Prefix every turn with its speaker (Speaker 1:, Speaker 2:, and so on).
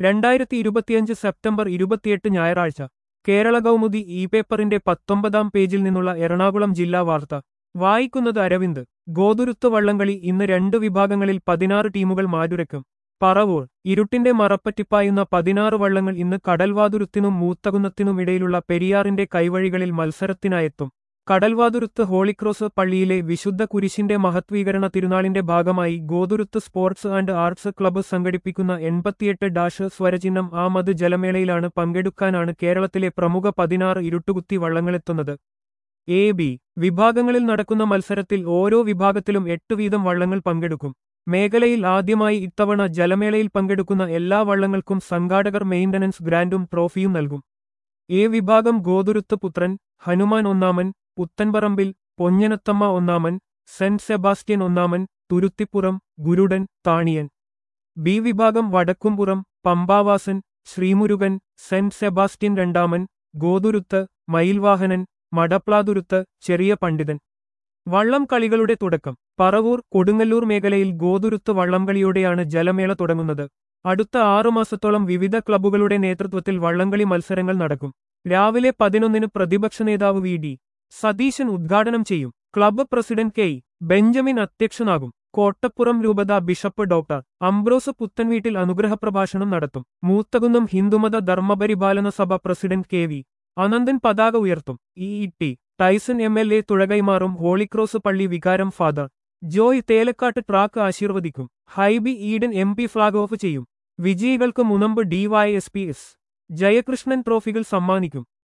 Speaker 1: രണ്ടായിരത്തി ഇരുപത്തിയഞ്ച് സെപ്റ്റംബർ ഇരുപത്തിയെട്ട് ഞായറാഴ്ച കേരള കൗമുദി ഇ പേപ്പറിന്റെ പത്തൊമ്പതാം പേജിൽ നിന്നുള്ള എറണാകുളം ജില്ലാ വാർത്ത വായിക്കുന്നത് അരവിന്ദ് ഗോതുരുത്ത് വള്ളംകളി ഇന്ന് രണ്ട് വിഭാഗങ്ങളിൽ പതിനാറ് ടീമുകൾ മാറ്റുരക്കും പറവൂർ ഇരുട്ടിന്റെ മറപ്പറ്റിപ്പായുന്ന പതിനാറ് വള്ളങ്ങൾ ഇന്ന് കടൽവാതുരുത്തിനും മൂത്തകുന്നത്തിനും ഇടയിലുള്ള പെരിയാറിന്റെ കൈവഴികളിൽ മത്സരത്തിനായെത്തും കടൽവാതുരുത്ത് ഹോളിക്രോസ് പള്ളിയിലെ വിശുദ്ധ കുരിശിന്റെ മഹത്വീകരണ തിരുനാളിന്റെ ഭാഗമായി Gothuruth sports and arts club സംഘടിപ്പിക്കുന്ന എൺപത്തിയെട്ട് ഡാഷ് സ്വരചിഹ്നം ആ മത് ജലമേളയിലാണ് പങ്കെടുക്കാനാണ് കേരളത്തിലെ പ്രമുഖ പതിനാറ് ഇരുട്ടുകുത്തി വള്ളങ്ങളെത്തുന്നത് എ ബി വിഭാഗങ്ങളിൽ നടക്കുന്ന മത്സരത്തിൽ ഓരോ വിഭാഗത്തിലും എട്ട് വീതം വള്ളങ്ങൾ പങ്കെടുക്കും മേഖലയിൽ ആദ്യമായി ഇത്തവണ ജലമേളയിൽ പങ്കെടുക്കുന്ന എല്ലാ വള്ളങ്ങൾക്കും സംഘാടകർ മെയിന്റനൻസ് ഗ്രാൻഡും ട്രോഫിയും നൽകും എ വിഭാഗം ഗോതുരുത്ത് പുത്രൻ ഹനുമാൻ ഒന്നാമൻ പുത്തൻപറമ്പിൽ പൊഞ്ഞനത്തമ്മ ഒന്നാമൻ സെന്റ് സെബാസ്റ്റ്യൻ ഒന്നാമൻ തുരുത്തിപ്പുറം ഗുരുഡൻ താണിയൻ ബി വിഭാഗം വടക്കുംപുറം പമ്പാവാസൻ ശ്രീമുരുകൻ സെന്റ് സെബാസ്റ്റ്യൻ രണ്ടാമൻ ഗോതുരുത്ത് മയിൽവാഹനൻ മടപ്ലാതുരുത്ത് ചെറിയ പണ്ഡിതൻ വള്ളം കളികളുടെ തുടക്കം പറവൂർ കൊടുങ്ങല്ലൂർ മേഖലയിൽ ഗോതുരുത്ത് വള്ളംകളിയോടെയാണ് ജലമേള തുടങ്ങുന്നത് അടുത്ത ആറുമാസത്തോളം വിവിധ ക്ലബ്ബുകളുടെ നേതൃത്വത്തിൽ വള്ളംകളി മത്സരങ്ങൾ നടക്കും രാവിലെ പതിനൊന്നിന് പ്രതിപക്ഷ നേതാവ് വി ഡി സതീശൻ ഉദ്ഘാടനം ചെയ്യും ക്ലബ്ബ് പ്രസിഡന്റ് കെ ബെഞ്ചമിൻ അധ്യക്ഷനാകും കോട്ടപ്പുറം രൂപത ബിഷപ്പ് ഡോക്ടർ അംബ്രോസ് പുത്തൻവീട്ടിൽ അനുഗ്രഹ പ്രഭാഷണം നടത്തും മൂത്തകുന്നം ഹിന്ദുമത ധർമ്മപരിപാലന സഭ പ്രസിഡന്റ് കെ വി അനന്തൻ പതാക ഉയർത്തും E T Tyson M L A തുഴകൈമാറും ഹോളിക്രോസ് പള്ളി വികാരം ഫാദർ ജോയ് തേലക്കാട്ട് ട്രാക്ക് ആശീർവദിക്കും Hibi Eden M P flag off ചെയ്യും വിജയികൾക്ക് മുനമ്പ് ഡിവൈഎസ്പി എസ് ജയകൃഷ്ണൻ ട്രോഫികൾ സമ്മാനിക്കും